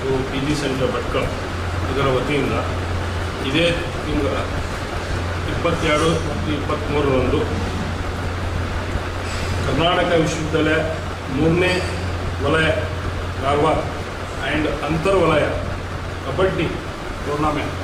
ಇವು P G centre Bhatkal ಇದರ ವತಿಯಿಂದ ಇದೇ ತಿಂಗಳ ಇಪ್ಪತ್ತೆರಡು ಮತ್ತು ಇಪ್ಪತ್ತ್ಮೂರರಂದು ಕರ್ನಾಟಕ ವಿಶ್ವವಿದ್ಯಾಲಯ ಮೂರನೇ ವಲಯ ಕಾರವಾರ ಆ್ಯಂಡ್ ಅಂತರ್ ವಲಯ ಕಬಡ್ಡಿ ಟೂರ್ನಾಮೆಂಟ್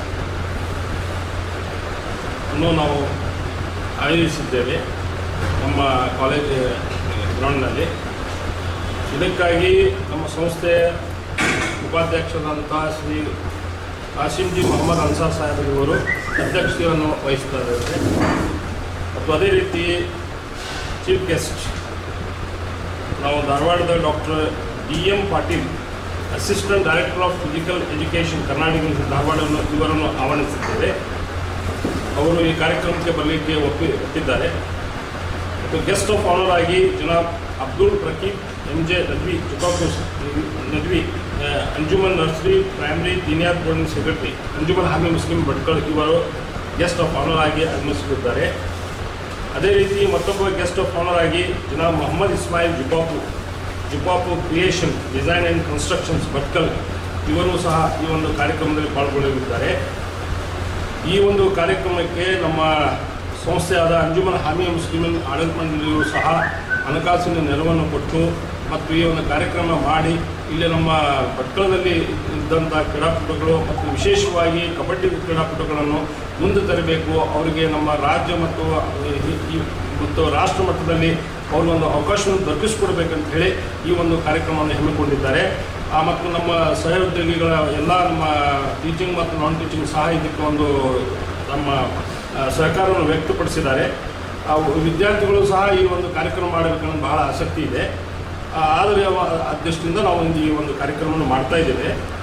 ಅನ್ನು ನಾವು ಆಯೋಜಿಸಿದ್ದೇವೆ ನಮ್ಮ ಕಾಲೇಜ್ ಗ್ರೌಂಡ್ನಲ್ಲಿ ಇದಕ್ಕಾಗಿ ನಮ್ಮ ಸಂಸ್ಥೆಯ ಉಪಾಧ್ಯಕ್ಷರಾದಂಥ ಶ್ರೀ ಕಾಸಿಂ ಜಿ ಮೊಹಮ್ಮದ್ ಅನ್ಸಾರ್ ಸಾಹೇಬರಿವರು ಅಧ್ಯಕ್ಷತೆಯನ್ನು ವಹಿಸ್ತಾ ಇದ್ದಾರೆ ಮತ್ತು ಅದೇ ರೀತಿ ಚೀಫ್ ಗೆಸ್ಟ್ ನಾವು ಧಾರವಾಡದ doctor D M Patil assistant director of physical education Karnataka university ಧಾರವಾಡವನ್ನು ಇವರನ್ನು ಆಹ್ವಾನಿಸಿದ್ದೇವೆ ಅವರು ಈ ಕಾರ್ಯಕ್ರಮಕ್ಕೆ ಬರಲಿಕ್ಕೆ ಒಪ್ಪಿ ಒಪ್ಪಿದ್ದಾರೆ ಮತ್ತು ಗೆಸ್ಟ್ ಆಫ್ ಆನರ್ ಆಗಿ ಜನಾಬ್ ಅಬ್ದುಲ್ ರಕೀಬ್ ಎಂ ಜೆ ನದ್ವಿ ಜುಕಾಫೂಸ್ ನದ್ವಿ ಆ, Anjuman nursery primary Diniyat boarding secretary Anjuman Hami Muslim Bhatkal ಇವರು ಗೆಸ್ಟ್ ಆಫ್ ಆನರ್ ಆಗಿ ಆಗಮಿಸಲಿದ್ದಾರೆ ಅದೇ ರೀತಿ ಮತ್ತೊಬ್ಬ ಗೆಸ್ಟ್ ಆಫ್ ಆನರ್ ಆಗಿ ಜನಾಬ್ Mohammed Ismail Jupapu Jupapu creation design and constructions Bhatkal ಇವರು ಸಹ ಈ ಒಂದು ಕಾರ್ಯಕ್ರಮದಲ್ಲಿ ಪಾಲ್ಗೊಳ್ಳಲಿದ್ದಾರೆ ಈ ಒಂದು ಕಾರ್ಯಕ್ರಮಕ್ಕೆ ನಮ್ಮ ಸಂಸ್ಥೆಯಾದ ಅಂಜುಮನ್ ಹಾಮಿಯ ಮುಸ್ಲಿಮನ್ ಆಡಳಿತ ಮಂಡಳಿಯು ಸಹ ಹಣಕಾಸಿನ ನೆರವನ್ನು ಕೊಟ್ಟು ಮತ್ತು ಈ ಒಂದು ಕಾರ್ಯಕ್ರಮ ಮಾಡಿ ಇಲ್ಲಿ ನಮ್ಮ ಭಟ್ಕಳದಲ್ಲಿ ಇದ್ದಂಥ ಕ್ರೀಡಾಪಟುಗಳು ಮತ್ತು ವಿಶೇಷವಾಗಿ ಕಬಡ್ಡಿ ಕ್ರೀಡಾಪಟುಗಳನ್ನು ಮುಂದೆ ತರಬೇಕು ಅವರಿಗೆ ನಮ್ಮ ರಾಜ್ಯ ಮತ್ತು ಈ- ಈ- ಮತ್ತು ರಾಷ್ಟ್ರ ಮಟ್ಟದಲ್ಲಿ ಅವ್ರಿಗೊಂದು ಅವಕಾಶವನ್ನು ದೊರಕಿಸಿಕೊಡ್ಬೇಕಂತ ಹೇಳಿ ಈ ಒಂದು ಕಾರ್ಯಕ್ರಮವನ್ನು ಹಮ್ಮಿಕೊಂಡಿದ್ದಾರೆ ಆ, ಮತ್ತು ನಮ್ಮ ಸಹೋದ್ಯೋಗಿಗಳ ಎಲ್ಲ ನಮ್ಮ ಟೀಚಿಂಗ್ ಮತ್ತು ನಾನ್ ಟೀಚಿಂಗ್ ಸಹ ಇದಕ್ಕೆ ಒಂದು ನಮ್ಮ ಆ, ಸಹಕಾರವನ್ನು ವ್ಯಕ್ತಪಡಿಸಿದ್ದಾರೆ ಆ, ವಿದ್ಯಾರ್ಥಿಗಳು ಸಹ ಈ ಒಂದು ಕಾರ್ಯಕ್ರಮ ಮಾಡಬೇಕನ್ನೋ ಬಹಳ ಆಸಕ್ತಿ ಇದೆ ಆ, ಆದರೆ ಅವ- ಆ ದೃಷ್ಟಿಯಿಂದ ನಾವು ಒಂದು ಈ ಒಂದು ಕಾರ್ಯಕ್ರಮವನ್ನು ಮಾಡ್ತಾ ಇದ್ದೇವೆ